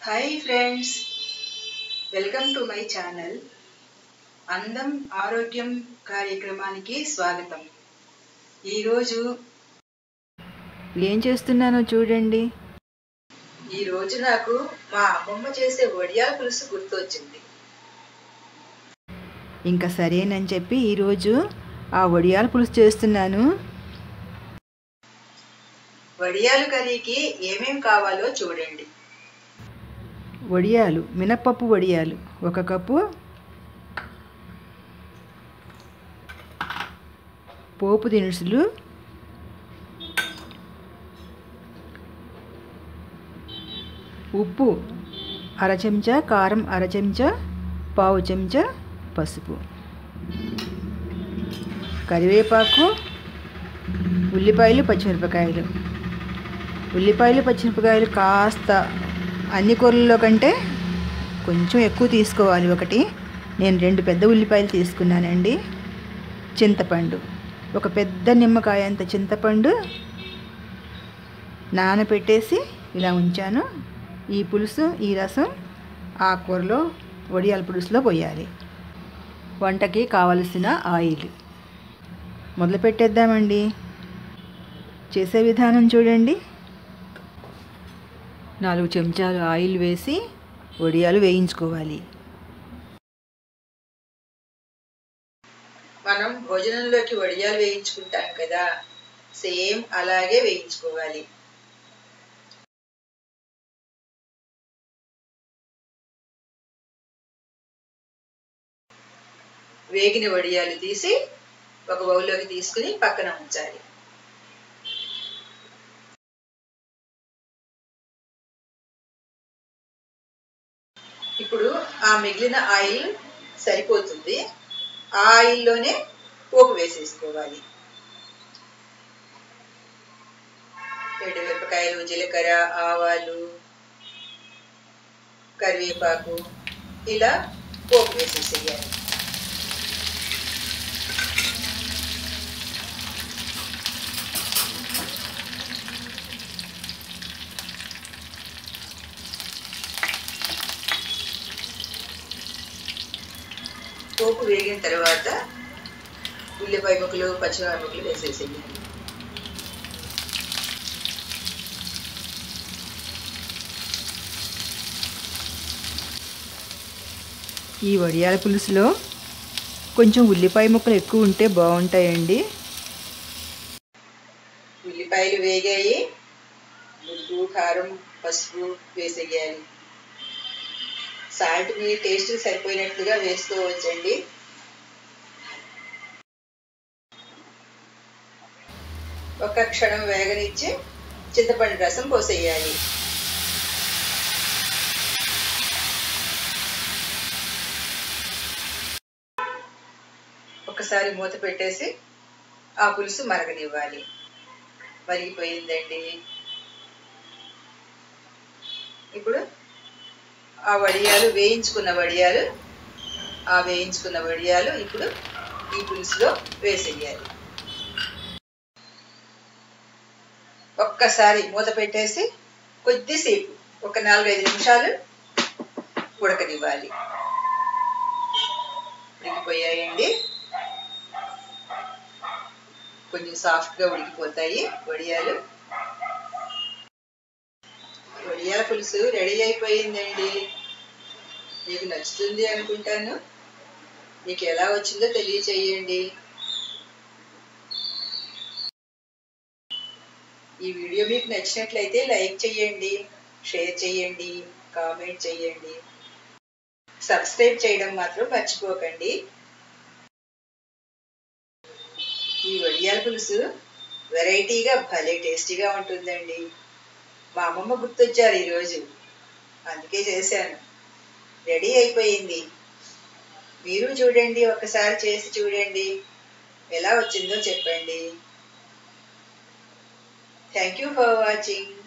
hi friends welcome to my channel అందం ఆరోగ్యం కార్యక్రమానికి స్వాగతం ఈరోజు ఏం చేస్తున్నానో చూడండి ఈరోజు నాకు మా అమ్మమ్మ చేసే వడియాల పులుసు గుర్తొచ్చింది ఇంకా సరేనని చెప్పి ఈరోజు ఆ వడియాల పులుసు చేస్తున్నాను వడియాలు కర్రీకి ఏమేం కావాలో చూడండి వడియాలు మినప్పప్పు వడియాలు ఒక కప్పు పోపు దినుసులు ఉప్పు అర చెంచా కారం అర చెంచా పావు చెంచా పసుపు కరివేపాకు ఉల్లిపాయలు పచ్చిమిరపకాయలు ఉల్లిపాయలు పచ్చిమిరపకాయలు కాస్త అన్ని కూరల్లో కంటే కొంచెం ఎక్కువ తీసుకోవాలి ఒకటి నేను రెండు పెద్ద ఉల్లిపాయలు తీసుకున్నానండి చింతపండు ఒక పెద్ద నిమ్మకాయ అంత చింతపండు నానబెట్టేసి ఇలా ఉంచాను ఈ పులుసు ఈ రసం ఆ కూరలో వడియాల పులుసులో పోయాలి వంటకి కావలసిన ఆయిల్ మొదలు పెట్టేద్దామండి చేసే విధానం చూడండి నాలుగు చెంచాలు ఆయిల్ వేసి వడియాలు వేయించుకోవాలి మనం భోజనంలోకి వడియాలు వేయించుకుంటాం కదా సేమ్ అలాగే వేయించుకోవాలి వేగిన వడియాలు తీసి ఒక బౌల్లోకి తీసుకుని పక్కన ఉంచాలి ఇప్పుడు ఆ మిగిలిన ఆయిల్ సరిపోతుంది ఆ ఆయిల్లోనే పోపు వేసేసుకోవాలి మిరపకాయలు జీలకర్ర ఆవాలు కరివేపాకు ఇలా పోపు వేసేసేయాలి పోపు వేగిన తర్వాత ఉల్లిపాయ ముక్కలు పచ్చిమిరపకాయ ముక్కలు వేసేసేయాలి ఈ వడియాల పులుసులో కొంచెం ఉల్లిపాయ ముక్కలు ఎక్కువ ఉంటే బాగుంటాయండి ఉల్లిపాయలు వేగాయి ఉప్పు కారం పసుపు వేసేయాలి సాల్ట్ మీ టేస్ట్ సరిపోయినట్లుగా వేసుకోవచ్చండి ఒక క్షణం వేగనిచ్చి చింతపండు రసం పోసేయాలి ఒకసారి మూత పెట్టేసి ఆ పులుసు మరగనివ్వాలి మరిగిపోయిందండి ఇప్పుడు ఆ వడియాలు వేయించుకున్న వడియాలు ఆ వేయించుకున్న వడియాలు ఇప్పుడు ఈ పులుసులో వేసేయాలి ఒక్కసారి మూత పెట్టేసి కొద్దిసేపు ఒక నాలుగైదు నిమిషాలు ఉడకనివ్వాలి ఉడికిపోయాయండి కొంచెం సాఫ్ట్గా ఉడికిపోతాయి వడియాలు వడియాల పులుసు రెడీ అయిపోయిందండి మీకు నచ్చుతుంది అనుకుంటాను మీకు ఎలా వచ్చిందో తెలియచేయండి ఈ వీడియో మీకు నచ్చినట్లయితే లైక్ చేయండి షేర్ చేయండి కామెంట్ చేయండి సబ్స్క్రైబ్ చేయడం మాత్రం మర్చిపోకండి ఈ వడియాల పులుసు వెరైటీగా భలే టేస్టీగా ఉంటుందండి మా అమ్మమ్మ గుర్తొచ్చారు ఈరోజు అందుకే చేశాను రెడీ అయిపోయింది మీరు చూడండి ఒకసారి చేసి చూడండి ఎలా వచ్చిందో చెప్పండి థ్యాంక్ యూ ఫర్ వాచింగ్